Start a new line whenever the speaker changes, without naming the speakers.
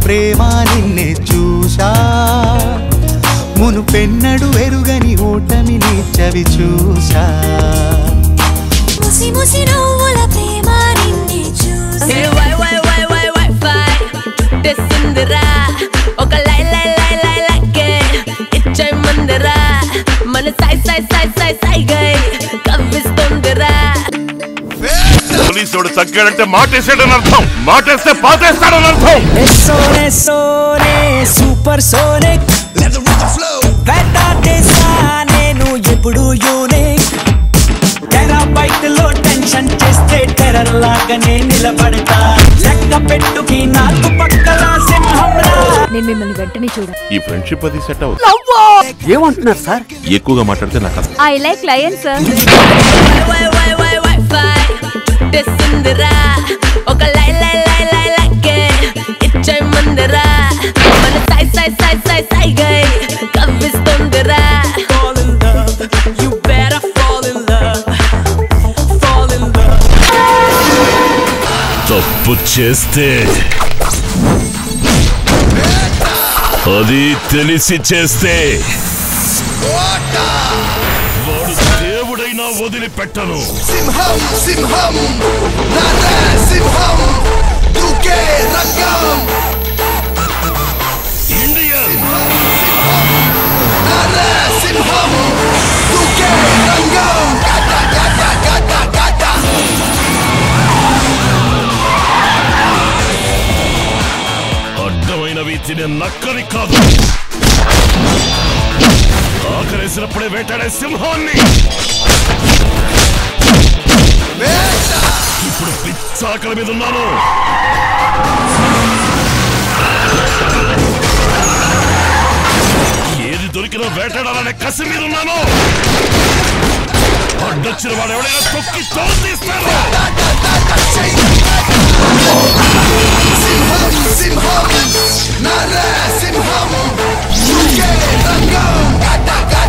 ప్రేమ నిన్నే చూశా మును పెన్నడు ఎరుగని ఓటమిని చవి చూశా
ముసి ముసి నవ్వుల ప్రేమ నిన్నే చూసి
ఏ వై వై వై వై వై ఫై తెస్తుందిరా ఒక లై లై లై లై లైకే ఇచ్చే మందిరా మన సై సై సై సై సై గై కవ్విస్తుందిరా
పోలీసుడు తగ్గాడంటే మాటేసాడని అర్థం మాటేస్తే పాతేస్తాడని అర్థం
సోనే సోనే సూపర్ సోనిక్ వేటాడేసా నేను ఎప్పుడు యూనిక్ టెరాబైట్ లో టెన్షన్ చేస్తే టెర్రర్ లాగానే నిలబడతా లెక్క పెట్టుకి నాకు పక్కల సింహంరా
నేను మిమ్మల్ని వెంటనే చూడ
ఈ ఫ్రెండ్షిప్ అది సెట్ అవుతుంది
ఏమంటున్నారు సార్
ఎక్కువగా మాట్లాడితే నాకు అసలు
ఐ లైక్ లయన్ సార్ వై వై వై వై ఫై తెస్తుందిరా ఒక లై లై లై లై లైకే ఇచ్చే మందిరా మన సై సై సై సై సై గై కవ్విస్తుందిరా
fall in love you better fall in love fall in love
తప్పు చేస్తే అది తెలిసి చేస్తే వాడు దేవుడైనా వదిలిపెట్టను
సింహం సింహం నర సింహం దూకే రంగం
ఇండియన్
నర సింహం దూకే రంగం గట గట గట గట
అడ్డమైనవి తినే నక్కని కాదు ఆకలేసినప్పుడే వేటాడే సింహాన్ని ఇప్పుడు పిచ్చాకల మీద ఉన్నాను ఏది దొరికినా వేటాడాలనే కసి మీద ఉన్నాను అడ్డొచ్చిన వాడు ఎవడైనా తొక్కి తోలు తీస్తాను
సింహం సింహం నర సింహం దూకే రంగం గట గట